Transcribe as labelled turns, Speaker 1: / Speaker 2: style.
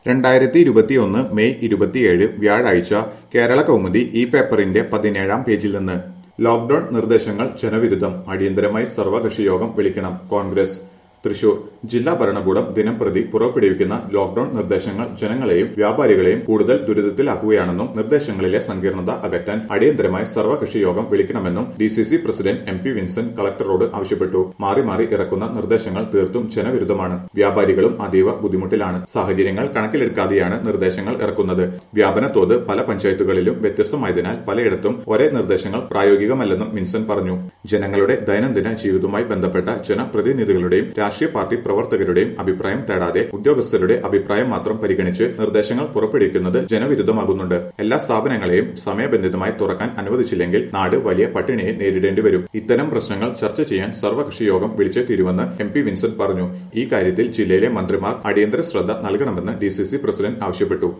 Speaker 1: രണ്ടായിരത്തി ഇരുപത്തിയൊന്ന് മെയ് ഇരുപത്തിയേഴ് വ്യാഴാഴ്ച കേരള കൗമുദി ഈ പേപ്പറിന്റെ പതിനേഴാം പേജിൽ നിന്ന് ലോക്ഡൌൺ നിർദ്ദേശങ്ങൾ ജനവിരുദ്ധം അടിയന്തരമായി സർവകക്ഷി യോഗം വിളിക്കണം കോൺഗ്രസ് തൃശൂർ ജില്ലാ ഭരണകൂടം ദിനംപ്രതി പുറപ്പെടുവിക്കുന്ന ലോക്ഡൌൺ നിർദ്ദേശങ്ങൾ ജനങ്ങളെയും വ്യാപാരികളെയും കൂടുതൽ ദുരിതത്തിലാക്കുകയാണെന്നും നിർദ്ദേശങ്ങളിലെ സങ്കീർണത അകറ്റാൻ അടിയന്തരമായി സർവകക്ഷി യോഗം വിളിക്കണമെന്നും D C C president M P Vincent കളക്ടറോട് ആവശ്യപ്പെട്ടു മാറി മാറി ഇറക്കുന്ന നിർദ്ദേശങ്ങൾ തീർത്തും ജനവിരുദ്ധമാണ് വ്യാപാരികളും അതീവ ബുദ്ധിമുട്ടിലാണ് സാഹചര്യങ്ങൾ കണക്കിലെടുക്കാതെയാണ് നിർദ്ദേശങ്ങൾ ഇറക്കുന്നത് വ്യാപന തോത് പല പഞ്ചായത്തുകളിലും വ്യത്യസ്തമായതിനാൽ പലയിടത്തും ഒരേ നിർദ്ദേശങ്ങൾ പ്രായോഗികമല്ലെന്നും വിൻസെന്റ് പറഞ്ഞു ജനങ്ങളുടെ ദൈനംദിന ജീവിതവുമായി ബന്ധപ്പെട്ട ജനപ്രതിനിധികളുടെയും രാഷ്ട്രീയ പാർട്ടി പ്രവർത്തകരുടെയും അഭിപ്രായം തേടാതെ ഉദ്യോഗസ്ഥരുടെ അഭിപ്രായം മാത്രം പരിഗണിച്ച് നിർദ്ദേശങ്ങൾ പുറപ്പെടുവിക്കുന്നത് ജനവിരുദ്ധമാകുന്നുണ്ട് എല്ലാ സ്ഥാപനങ്ങളെയും സമയബന്ധിതമായി തുറക്കാൻ അനുവദിച്ചില്ലെങ്കിൽ നാട് വലിയ പട്ടിണിയെ നേരിടേണ്ടി വരും ഇത്തരം പ്രശ്നങ്ങൾ ചർച്ച ചെയ്യാൻ സർവകക്ഷി യോഗം വിളിച്ചേ തീരുമെന്ന് എം പി വിൻസെന്റ് പറഞ്ഞു ഈ കാര്യത്തിൽ ജില്ലയിലെ മന്ത്രിമാർ അടിയന്തര ശ്രദ്ധ നൽകണമെന്ന് ഡി പ്രസിഡന്റ് ആവശ്യപ്പെട്ടു